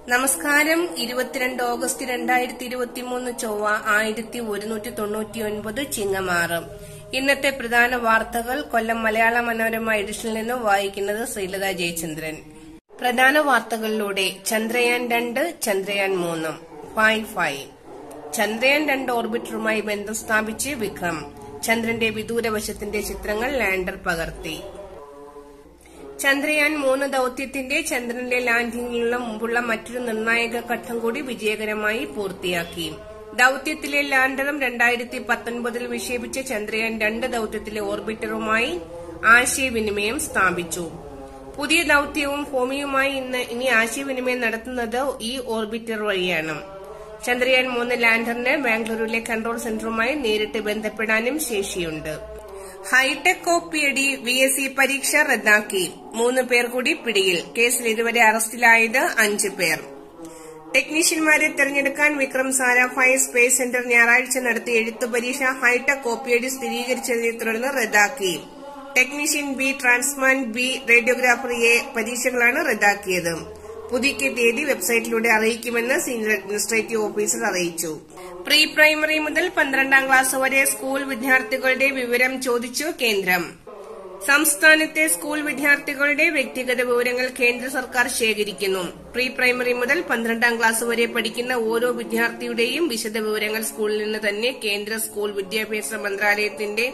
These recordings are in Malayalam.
നമസ്കാരം ഇരുപത്തിരണ്ട് ഓഗസ്റ്റ് രണ്ടായിരത്തി ഇരുപത്തി മൂന്ന് ചൊവ്വ ആയിരത്തി ഒരുന്നൂറ്റി തൊണ്ണൂറ്റി ഒൻപത് ചിങ്ങമാറ് ഇന്നത്തെ പ്രധാന വാർത്തകൾ കൊല്ലം മലയാള മനോരമ എഡിഷനിൽ നിന്ന് വായിക്കുന്നത് ശ്രീലത ജയചന്ദ്രൻ പ്രധാന വാർത്തകളിലൂടെ ചന്ദ്രയാൻ രണ്ട് ചന്ദ്രയാൻ മൂന്ന് പോയിന്റ് ഫൈവ് ചന്ദ്രയാൻ രണ്ട് ഓർബിറ്ററുമായി ബന്ധം സ്ഥാപിച്ച് വിക്രം ചന്ദ്രന്റെ വിദൂരവശത്തിന്റെ ചിത്രങ്ങൾ ലാൻഡർ പകർത്തി ചന്ദ്രയാൻ മൂന്ന് ദൌത്യത്തിന്റെ ചന്ദ്രന്റെ ലാൻഡിംഗിനുള്ള മുമ്പുള്ള മറ്റൊരു നിർണായക ഘട്ടം കൂടി വിജയകരമായി പൂർത്തിയാക്കി ദൌത്യത്തിലെ ലാൻഡറും രണ്ടായിരത്തി പത്തൊൻപതിൽ വിക്ഷേപിച്ച ചന്ദ്രയാൻ രണ്ട് ദൌത്യത്തിലെ ഓർബിറ്ററുമായി ആശയവിനിമയം സ്ഥാപിച്ചു പുതിയ ദൌത്യവും ഭൂമിയുമായി ഇന്ന് ഇനി ആശയവിനിമയം നടത്തുന്നത് ഈ ഓർബിറ്റർ വഴിയാണ് ചന്ദ്രയാൻ മൂന്ന് ലാൻഡറിന് ബാംഗ്ലൂരിലെ കൺട്രോൾ സെന്ററുമായി നേരിട്ട് ബന്ധപ്പെടാനും ശേഷിയുണ്ട് ഹൈടെക് കോപ്പിയടി വി എസ് സി പരീക്ഷ റദ്ദാക്കി മൂന്ന് പേർ കൂടി പിടിയിൽ കേസിൽ ഇതുവരെ അറസ്റ്റിലായത് അഞ്ച് പേർ ടെക്നീഷ്യന്മാരെ തെരഞ്ഞെടുക്കാൻ വിക്രം സാരാഭായ് സ്പേസ് സെന്റർ ഞായറാഴ്ച നടത്തിയ എഴുത്തു പരീക്ഷ ഹൈടെക് കോപ്പിയടി സ്ഥിരീകരിച്ചതിനെ തുടർന്ന് റദ്ദാക്കി technician B tradesman B radiographer A പരീക്ഷകളാണ് റദ്ദാക്കിയത് പുതുക്കിയ തീയതി വെബ്സൈറ്റിലൂടെ അറിയിക്കുമെന്ന് സീനിയർ അഡ്മിനിസ്ട്രേറ്റീവ് ഓഫീസർ അറിയിച്ചു പ്രീ പ്രൈമറി മുതൽ പന്ത്രണ്ടാം ക്ലാസ് വരെ സ്കൂൾ വിദ്യാർത്ഥികളുടെ വിവരം ചോദിച്ചു കേന്ദ്രം സംസ്ഥാനത്തെ സ്കൂൾ വിദ്യാർത്ഥികളുടെ വ്യക്തിഗത വിവരങ്ങൾ കേന്ദ്ര സർക്കാർ ശേഖരിക്കുന്നു പ്രീ പ്രൈമറി മുതൽ പന്ത്രണ്ടാം ക്ലാസ് വരെ പഠിക്കുന്ന ഓരോ വിദ്യാർത്ഥിയുടെയും വിശദ വിവരങ്ങൾ സ്കൂളിൽ നിന്ന് തന്നെ കേന്ദ്ര സ്കൂൾ വിദ്യാഭ്യാസ മന്ത്രാലയത്തിന്റെ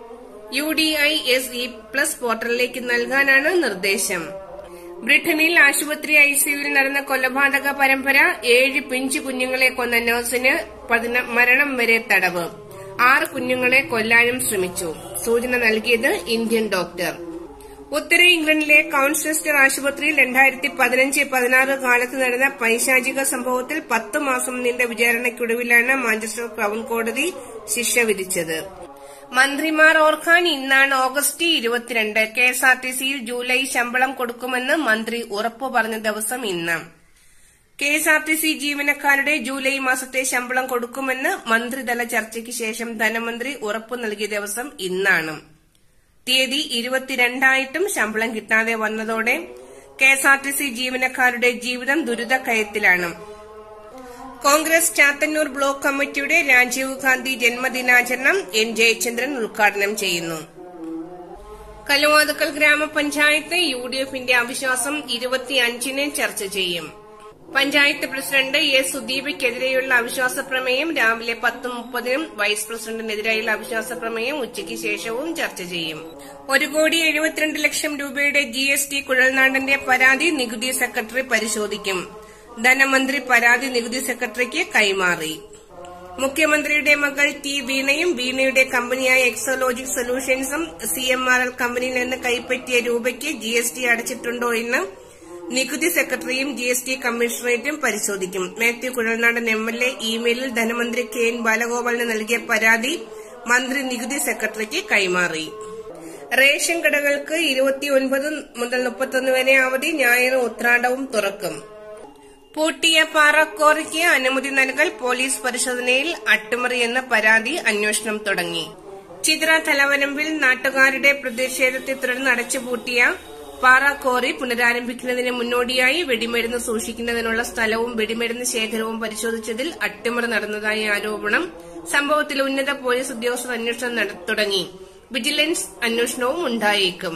U D I S E plus പോർട്ടലിലേക്ക് നൽകാനാണ് നിർദ്ദേശം ബ്രിട്ടനിൽ ആശുപത്രി ഐസിയുവിൽ നടന്ന കൊലപാതക പരമ്പര ഏഴ് പിഞ്ചു കുഞ്ഞുങ്ങളെ കൊന്ന നഴ്സിന് മരണം വരെ തടവ് ആറ് കുഞ്ഞുങ്ങളെ കൊല്ലാനും ശ്രമിച്ചു സൂചന നൽകിയത് ഇന്ത്യൻ ഡോക്ടർ ഉത്തര ഇംഗ്ലണ്ടിലെ കൌൺസിസ്റ്റർ ആശുപത്രിയിൽ രണ്ടായിരത്തി പതിനഞ്ച് പതിനാറ് കാലത്ത് നടന്ന പൈശാചിക സംഭവത്തിൽ പത്ത് മാസം നീണ്ട വിചാരണയ്ക്കൊടുവിലാണ് മാഞ്ചസ്റ്റർ ക്രൌൺ കോടതി ശിക്ഷ വിധിച്ചത് മന്ത്രിമാർ ഓർക്കാൻ ഇന്നാണ് ഓഗസ്റ്റ് ഇരുപത്തിരണ്ട് കെഎസ്ആർടിസിയിൽ ജൂലൈ ശമ്പളം കൊടുക്കുമെന്ന് മന്ത്രി ഉറപ്പു പറഞ്ഞ ദിവസം ഇന്ന് കെഎസ്ആർടിസി ജീവനക്കാരുടെ ജൂലൈ മാസത്തെ ശമ്പളം കൊടുക്കുമെന്ന് മന്ത്രിതല ചർച്ചയ്ക്ക് ശേഷം ധനമന്ത്രി ഉറപ്പു നൽകിയ ദിവസം ഇന്നാണ് തീയതി ഇരുപത്തിരണ്ടായിട്ടും ശമ്പളം കിട്ടാതെ വന്നതോടെ കെഎസ്ആർടിസി ജീവനക്കാരുടെ ജീവിതം ദുരിതക്കയത്തിലാണ് കോൺഗ്രസ് ചാത്തന്നൂർ ബ്ലോക്ക് കമ്മിറ്റിയുടെ രാജീവ് ഗാന്ധി ജന്മദിനാചരണം എൻ ജയചന്ദ്രൻ ഉദ്ഘാടനം ചെയ്യുന്നു കലുവാതുക്കൽ ഗ്രാമപഞ്ചായത്ത് യു ഡി എഫിന്റെ അവിശ്വാസം ഇരുപത്തിയഞ്ചിന് ചർച്ച ചെയ്യും പഞ്ചായത്ത് പ്രസിഡന്റ് എ സുദീപയ്ക്കെതിരെയുള്ള അവിശ്വാസ പ്രമേയം രാവിലെ പത്ത് മുപ്പതിനും വൈസ് പ്രസിഡന്റിനെതിരെയുള്ള അവിശ്വാസ പ്രമേയം ഉച്ചയ്ക്ക് ശേഷവും ചർച്ച ചെയ്യും ഒരു കോടി എഴുപത്തിരണ്ട് ലക്ഷം രൂപയുടെ ജി എസ് ടി കുഴൽനാടന്റെ പരാതി നികുതി സെക്രട്ടറി പരിശോധിക്കും ധനമന്ത്രി പരാതി നികുതി സെക്രട്ടറിക്ക് കൈമാറി മുഖ്യമന്ത്രിയുടെ മകൾ ടി വീണയും വീണയുടെ കമ്പനിയായ എക്സോലോജിക് സൊല്യൂഷൻസും സി എം ആർ എൽ കമ്പനിയിൽ നിന്ന് കൈപ്പറ്റിയ രൂപയ്ക്ക് ജി എസ് ടി അടച്ചിട്ടുണ്ടോ എന്ന് നികുതി സെക്രട്ടറിയും ജി എസ് ടി കമ്മീഷണറേറ്റും പരിശോധിക്കും Mathew Kuzhalnadan M L A ഇമെയിലിൽ ധനമന്ത്രി കെ എൻ ബാലഗോപാലിന് നൽകിയ പരാതി മന്ത്രി നികുതി സെക്രട്ടറിക്ക് കൈമാറി റേഷൻ കടകൾക്ക് ഇരുപത്തിയൊൻപത് മുതൽ മുപ്പത്തൊന്ന് വരെ അവധി ഞായറും ഉത്രാടവും തുറക്കും പൂട്ടിയ പാറക്കോറിക്ക് അനുമതി നൽകൽ പോലീസ് പരിശോധനയിൽ അട്ടിമറിയെന്ന പരാതി അന്വേഷണം തുടങ്ങി ചിത്ര തലവരമ്പിൽ നാട്ടുകാരുടെ പ്രതിഷേധത്തെ തുടർന്ന് അടച്ചുപൂട്ടിയ പാറക്കോറി പുനരാരംഭിക്കുന്നതിന് മുന്നോടിയായി വെടിമരുന്ന് സൂക്ഷിക്കുന്നതിനുള്ള സ്ഥലവും വെടിമരുന്ന് ശേഖരവും പരിശോധിച്ചതിൽ അട്ടിമറി നടന്നതായ ആരോപണം സംഭവത്തിൽ ഉന്നത പോലീസ് ഉദ്യോഗസ്ഥർ അന്വേഷണം തുടങ്ങി വിജിലൻസ് അന്വേഷണവും ഉണ്ടായേക്കും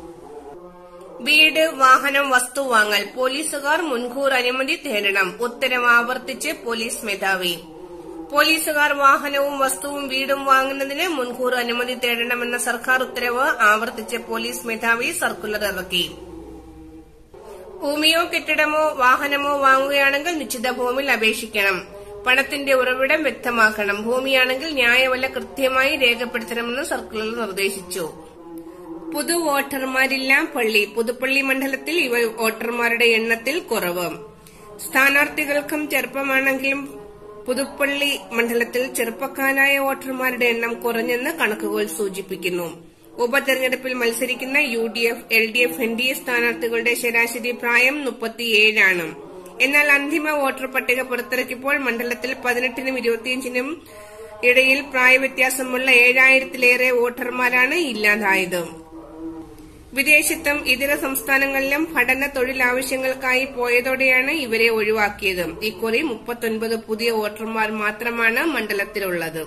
വീട് വാഹനം വസ്തു വാങ്ങൽ പോലീസുകാർ മുൻകൂർ അനുമതി തേടണം ഉത്തരവ് ആവർത്തിച്ച് പോലീസ് മേധാവി പോലീസുകാർ വാഹനവും വസ്തുവും വീടും വാങ്ങുന്നതിന് മുൻകൂർ അനുമതി തേടണമെന്ന സർക്കാർ ഉത്തരവ് ആവർത്തിച്ച് പോലീസ് മേധാവി സർക്കുലർ ഇറക്കി ഭൂമിയോ കെട്ടിടമോ വാഹനമോ വാങ്ങുകയാണെങ്കിൽ നിശ്ചിത ഭൂമിയിൽ അപേക്ഷിക്കണം പണത്തിന്റെ ഉറവിടം വ്യക്തമാക്കണം ഭൂമിയാണെങ്കിൽ ന്യായവില കൃത്യമായി രേഖപ്പെടുത്തണമെന്ന് സർക്കുലർ നിർദ്ദേശിച്ചു പുതു വോട്ടർമാരില്ല പള്ളി പുതുപ്പള്ളി മണ്ഡലത്തിൽ ഇവ വോട്ടർമാരുടെ എണ്ണത്തിൽ കുറവ് സ്ഥാനാർത്ഥികൾക്കും ചെറുപ്പമാണെങ്കിലും പുതുപ്പള്ളി മണ്ഡലത്തിൽ ചെറുപ്പക്കാരായ വോട്ടർമാരുടെ എണ്ണം കുറഞ്ഞെന്ന് കണക്കുകൾ സൂചിപ്പിക്കുന്നു ഉപതെരഞ്ഞെടുപ്പിൽ മത്സരിക്കുന്ന U D F L D F N D A സ്ഥാനാർത്ഥികളുടെ ശരാശരി പ്രായം മുപ്പത്തിയേഴാണ് എന്നാൽ അന്തിമ വോട്ടർ പട്ടിക പുറത്തിറക്കിയപ്പോൾ മണ്ഡലത്തിൽ പതിനെട്ടിനും ഇരുപത്തിയഞ്ചിനും ഇടയിൽ പ്രായവ്യത്യാസമുള്ള ഏഴായിരത്തിലേറെ വോട്ടർമാരാണ് ഇല്ലാതായത് വിദേശത്തും ഇതര സംസ്ഥാനങ്ങളിലും പഠന തൊഴിലാവശ്യങ്ങൾക്കായി പോയതോടെയാണ് ഇവരെ ഒഴിവാക്കിയത് ഇക്കുറി മുപ്പത്തൊൻപത് പുതിയ വോട്ടർമാർ മാത്രമാണ് മണ്ഡലത്തിലുള്ളത്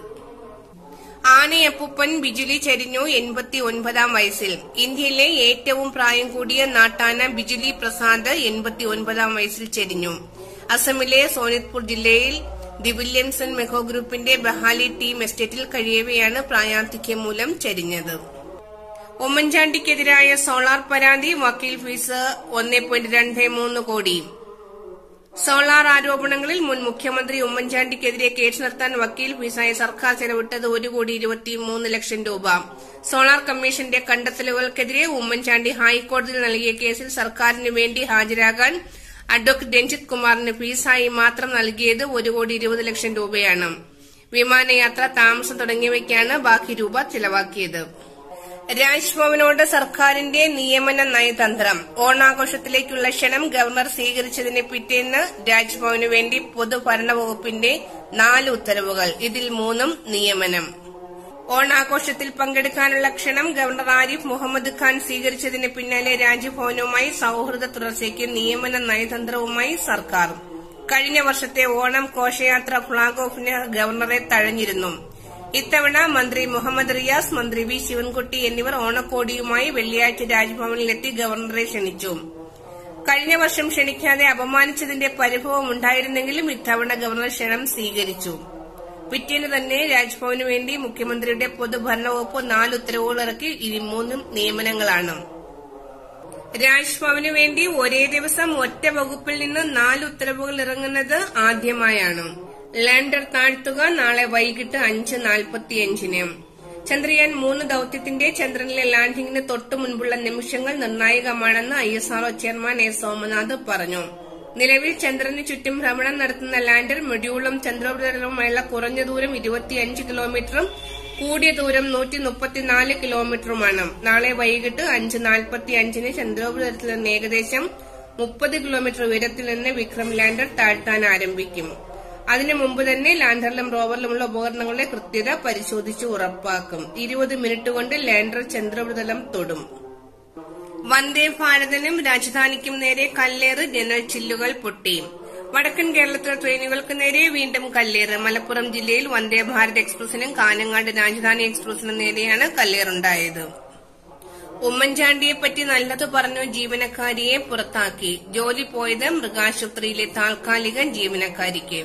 ആനയപ്പൂപ്പൻ ബിജുലി ചരിഞ്ഞു എൺപത്തി ഒൻപതാം വയസ്സിൽ ഇന്ത്യയിലെ ഏറ്റവും പ്രായം കൂടിയ നാട്ടാന ബിജുലി പ്രസാദ് എൺപത്തി ഒൻപതാം വയസ്സിൽ ചരിഞ്ഞു അസമിലെ സോനിത്പൂർ ജില്ലയിൽ ദി വില്യംസൺ മെഹോ ഗ്രൂപ്പിന്റെ ബഹാലി ടീം എസ്റ്റേറ്റിൽ കഴിയവെയാണ് പ്രായാധിക്യം മൂലം ചരിഞ്ഞത് ഉമ്മൻചാണ്ടിക്കെതിരായ സോളാർ പരാതി വക്കീൽ ഫീസ് ഒന്ന് പോയിന്റ് രണ്ട് മൂന്ന് കോടി സോളാർ ആരോപണങ്ങളിൽ മുൻ മുഖ്യമന്ത്രി ഉമ്മൻചാണ്ടിക്കെതിരെ കേസ് നടത്താൻ വക്കീൽ ഫീസായി സർക്കാർ ചെലവിട്ടത് ഒരു കോടി ഇരുപത്തിമൂന്ന് ലക്ഷം രൂപ സോളാർ കമ്മീഷന്റെ കണ്ടെത്തലുകൾക്കെതിരെ ഉമ്മൻചാണ്ടി ഹൈക്കോടതിയിൽ നൽകിയ കേസിൽ സർക്കാരിന് വേണ്ടി ഹാജരാകാൻ അഡ്വക്കേറ്റ് രഞ്ജിത് കുമാറിന് ഫീസായി മാത്രം നൽകിയത് ഒരു കോടി ഇരുപത് ലക്ഷം രൂപയാണ് വിമാനയാത്ര താമസം തുടങ്ങിയവയ്ക്കാണ് ബാക്കി രൂപ ചെലവാക്കിയത് രാജ്ഭവനോട് സർക്കാരിന്റെ നിയമന നയതന്ത്രം ഓണാഘോഷത്തിലേക്കുള്ള ക്ഷണം ഗവർണർ സ്വീകരിച്ചതിന് പിറ്റേന്ന് രാജ്ഭവനു വേണ്ടി പൊതുഭരണ വകുപ്പിന്റെ നാല് ഉത്തരവുകൾ ഇതിൽ മൂന്നും നിയമനം ഓണാഘോഷത്തിൽ പങ്കെടുക്കാനുള്ള ക്ഷണം ഗവർണർ ആരിഫ് മുഹമ്മദ് ഖാൻ സ്വീകരിച്ചതിന് പിന്നാലെ രാജ്ഭവനുമായി സൌഹൃദ തുടർച്ചയ്ക്ക് നിയമന നയതന്ത്രവുമായി സർക്കാർ കഴിഞ്ഞ വർഷത്തെ ഓണം ഘോഷയാത്ര ഫ്ളാഗ് ഓഫിന് ഗവർണറെ തഴഞ്ഞിരുന്നു ഇത്തവണ മന്ത്രി മുഹമ്മദ് റിയാസ് മന്ത്രി വി ശിവൻകുട്ടി എന്നിവർ ഓണക്കോടിയുമായി വെള്ളിയാഴ്ച രാജ്ഭവനിലെത്തി ഗവർണറെ ക്ഷണിച്ചു കഴിഞ്ഞ വർഷം ക്ഷണിക്കാതെ അപമാനിച്ചതിന്റെ പരിഭവം ഉണ്ടായിരുന്നെങ്കിലും ഇത്തവണ ഗവർണർ ക്ഷണം സ്വീകരിച്ചു പിറ്റേന്ന് തന്നെ രാജ്ഭവനു വേണ്ടി മുഖ്യമന്ത്രിയുടെ പൊതുഭരണ വകുപ്പ് നാല് ഉത്തരവുകൾ ഇറക്കി ഇനി മൂന്നും നിയമനങ്ങളാണ് രാജ്ഭവനു വേണ്ടി ഒരേ ദിവസം ഒറ്റ വകുപ്പിൽ നിന്ന് നാല് ഉത്തരവുകൾ ഇറങ്ങുന്നത് ആദ്യമായാണ് ലാൻഡർ താഴ്ത്തുക നാളെ വൈകിട്ട് അഞ്ച് നാൽപ്പത്തിയഞ്ചിന് ചന്ദ്രയാൻ മൂന്ന് ദൌത്യത്തിന്റെ ചന്ദ്രനിലെ ലാൻഡിംഗിന് തൊട്ടു മുൻപുള്ള നിമിഷങ്ങൾ നിർണായകമാണെന്ന് I S R O chairman A Somanath പറഞ്ഞു നിലവിൽ ചന്ദ്രന് ചുറ്റും ഭ്രമണം നടത്തുന്ന ലാൻഡർ മൊഡ്യൂളും ചന്ദ്രോപരിതലവുമായുള്ള കുറഞ്ഞ ദൂരം ഇരുപത്തിയഞ്ച് കിലോമീറ്ററും കൂടിയ ദൂരം നൂറ്റി മുപ്പത്തിനാല് കിലോമീറ്ററുമാണ് നാളെ വൈകിട്ട് അഞ്ച് നാൽപ്പത്തി അഞ്ചിന് ചന്ദ്രോപരിതലത്തിൽ നിന്ന് ഏകദേശം മുപ്പത് കിലോമീറ്റർ ഉയരത്തിൽ നിന്ന് വിക്രം ലാൻഡർ താഴ്ത്താൻ ആരംഭിക്കും അതിനു മുമ്പ് തന്നെ ലാൻഡറിലും റോവറിലുമുള്ള ഉപകരണങ്ങളുടെ കൃത്യത പരിശോധിച്ച് ഉറപ്പാക്കും ഇരുപത് മിനിറ്റ് കൊണ്ട് ലാൻഡർ ചന്ദ്രോപരിതലം തൊടും വന്ദേ ഭാരതിനും രാജധാനിക്കും നേരെ കല്ലേറ് ജനൽ ചില്ലുകൾ പൊട്ടി വടക്കൻ കേരളത്തിലെ ട്രെയിനുകൾക്ക് നേരെ വീണ്ടും കല്ലേറ് മലപ്പുറം ജില്ലയിൽ വന്ദേ ഭാരത് എക്സ്പ്രസിനും കാനങ്ങാട് രാജധാനി എക്സ്പ്രസിനും നേരെയാണ് കല്ലേറുണ്ടായത് ഉമ്മൻചാണ്ടിയെപ്പറ്റി നല്ലത് പറഞ്ഞു ജീവനക്കാരിയെ പുറത്താക്കി ജോലി പോയത് മൃഗാശുപത്രിയിലെ താൽക്കാലിക ജീവനക്കാരിക്ക്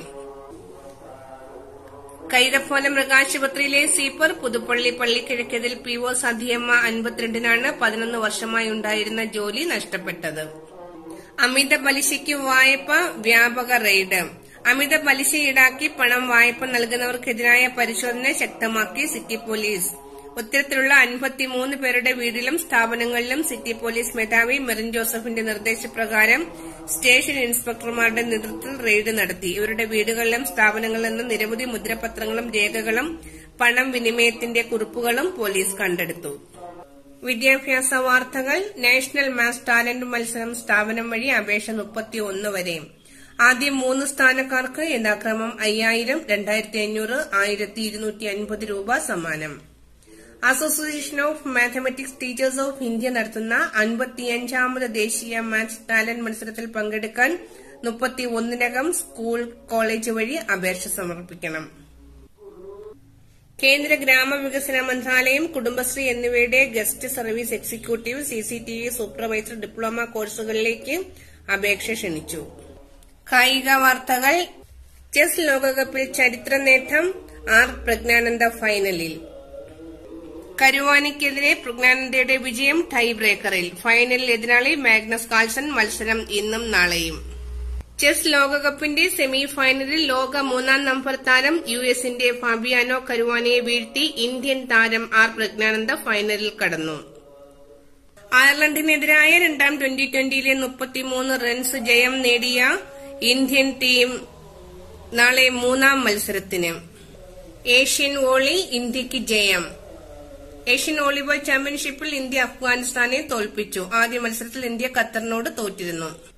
കൈതപ്പോല മൃഗാശുപത്രിയിലെ sweeper Puthuppally Pallikizhakkathil P O Sathiyamma അൻപത്തിരണ്ടിനാണ് പതിനൊന്ന് വർഷമായി ഉണ്ടായിരുന്ന ജോലി നഷ്ടപ്പെട്ടത് അമിത പലിശയ്ക്ക് വായ്പ വ്യാപക റെയ്ഡ് അമിത പലിശ ഈടാക്കി പണം വായ്പ നൽകുന്നവർക്കെതിരായ പരിശോധന ശക്തമാക്കി സിറ്റി പോലീസ് ഉത്തരത്തിലുള്ള അൻപത്തിമൂന്ന് പേരുടെ വീടിലും സ്ഥാപനങ്ങളിലും സിറ്റി പോലീസ് മേധാവി മെറിൻ ജോസഫിന്റെ നിർദ്ദേശപ്രകാരം സ്റ്റേഷൻ ഇൻസ്പെക്ടർമാരുടെ നേതൃത്വത്തിൽ റെയ്ഡ് നടത്തി ഇവരുടെ വീടുകളിലും സ്ഥാപനങ്ങളിൽ നിന്ന് നിരവധി മുദ്രപത്രങ്ങളും രേഖകളും പണം വിനിമയത്തിന്റെ കുറിപ്പുകളും പോലീസ് കണ്ടെടുത്തു വിദ്യാഭ്യാസ വാർത്തകൾ നാഷണൽ മാത്സ് ടാലന്റ് മത്സരം സ്ഥാപനം വഴി അപേക്ഷ മുപ്പത്തിയൊന്ന് വരെ ആദ്യം മൂന്ന് സ്ഥാനക്കാർക്ക് യഥാക്രമം അയ്യായിരം രണ്ടായിരത്തി അഞ്ഞൂറ് ആയിരത്തി ഇരുന്നൂറ്റി അൻപത് രൂപ സമ്മാനം association of mathematics teachers of India നടത്തുന്ന അൻപത്തിയഞ്ചാമത് ദേശീയ മാത്സ് ടാലന്റ് മത്സരത്തിൽ പങ്കെടുക്കാൻ മുപ്പത്തി ഒന്നിനകം സ്കൂൾ കോളേജ് വഴി അപേക്ഷ സമർപ്പിക്കണം കേന്ദ്ര ഗ്രാമവികസന മന്ത്രാലയം കുടുംബശ്രീ എന്നിവയുടെ guest service executive CCTV supervisor diploma കോഴ്സുകളിലേക്ക് അപേക്ഷ ക്ഷണിച്ചു കായിക വാർത്തകൾ ചെസ് ലോകകപ്പിൽ ചരിത്ര നേട്ടം ആർ പ്രജ്ഞാനന്ദ ഫൈനലിൽ കരുവാനിക്കെതിരെ പ്രജ്ഞാനന്ദയുടെ വിജയം ടൈ ബ്രേക്കറിൽ ഫൈനലിൽ എതിരാളി മാഗ്നസ് കാൾസൺ മത്സരം ഇന്നും നാളെയും ചെസ് ലോകകപ്പിന്റെ സെമി ഫൈനലിൽ ലോക മൂന്നാം നമ്പർ താരം യു എസിന്റെ ഫാബിയാനോ കരുവാനിയെ വീഴ്ത്തി ഇന്ത്യൻ താരം ആർ പ്രജ്ഞാനന്ദ ഫൈനലിൽ കടന്നു അയർലൻഡിനെതിരായ രണ്ടാം ട്വന്റി ട്വന്റിയിലെ മുപ്പത്തിമൂന്ന് റൺസ് ജയം നേടിയ ഇന്ത്യൻ ടീം നാളെ മൂന്നാം മത്സരത്തിന് ഏഷ്യൻ വോളി ഇന്ത്യക്ക് ജയം ഏഷ്യൻ വോളിബോൾ ചാമ്പ്യൻഷിപ്പിൽ ഇന്ത്യ അഫ്ഗാനിസ്ഥാനെ തോൽപ്പിച്ചു ആദ്യ മത്സരത്തിൽ ഇന്ത്യ ഖത്തറിനോട് തോറ്റിരുന്നു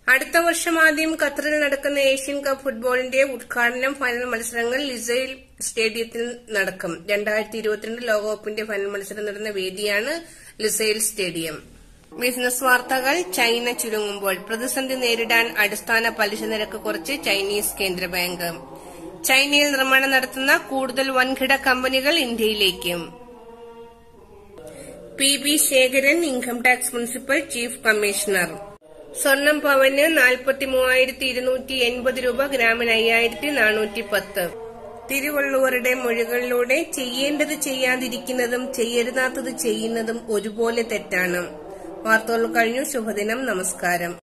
അടുത്ത വർഷം ആദ്യം ഖത്തറിൽ നടക്കുന്ന ഏഷ്യൻ കപ്പ് ഫുട്ബോളിന്റെ ഉദ്ഘാടനം ഫൈനൽ മത്സരങ്ങൾ ലിസൈൽ സ്റ്റേഡിയത്തിൽ നടക്കും രണ്ടായിരത്തി ഇരുപത്തിരണ്ട് ലോകകപ്പിന്റെ ഫൈനൽ മത്സരം നടന്ന വേദിയാണ് ലിസൈൽ സ്റ്റേഡിയം ബിസിനസ് വാർത്തകൾ ചൈന ചുരുങ്ങുമ്പോൾ പ്രതിസന്ധി നേരിടാൻ അടിസ്ഥാന പലിശ നിരക്ക് കുറച്ച് ചൈനീസ് കേന്ദ്ര ബാങ്ക് ചൈനയിൽ നിർമ്മാണം നടത്തുന്ന കൂടുതൽ വൻകിട കമ്പനികൾ ഇന്ത്യയിലേക്കും P B Sekharan income tax municipal chief commissioner സ്വർണം പവന് നാൽപ്പത്തി മൂവായിരത്തി ഇരുന്നൂറ്റി എൺപത് രൂപ ഗ്രാമിന് അയ്യായിരത്തി നാനൂറ്റി പത്ത് തിരുവള്ളുവരുടെ മൊഴികളിലൂടെ ചെയ്യേണ്ടത് ചെയ്യാതിരിക്കുന്നതും ചെയ്യരുതാത്തത് ചെയ്യുന്നതും ഒരുപോലെ തെറ്റാണ് വാർത്തകൾ കഴിഞ്ഞു ശുഭദിനം നമസ്കാരം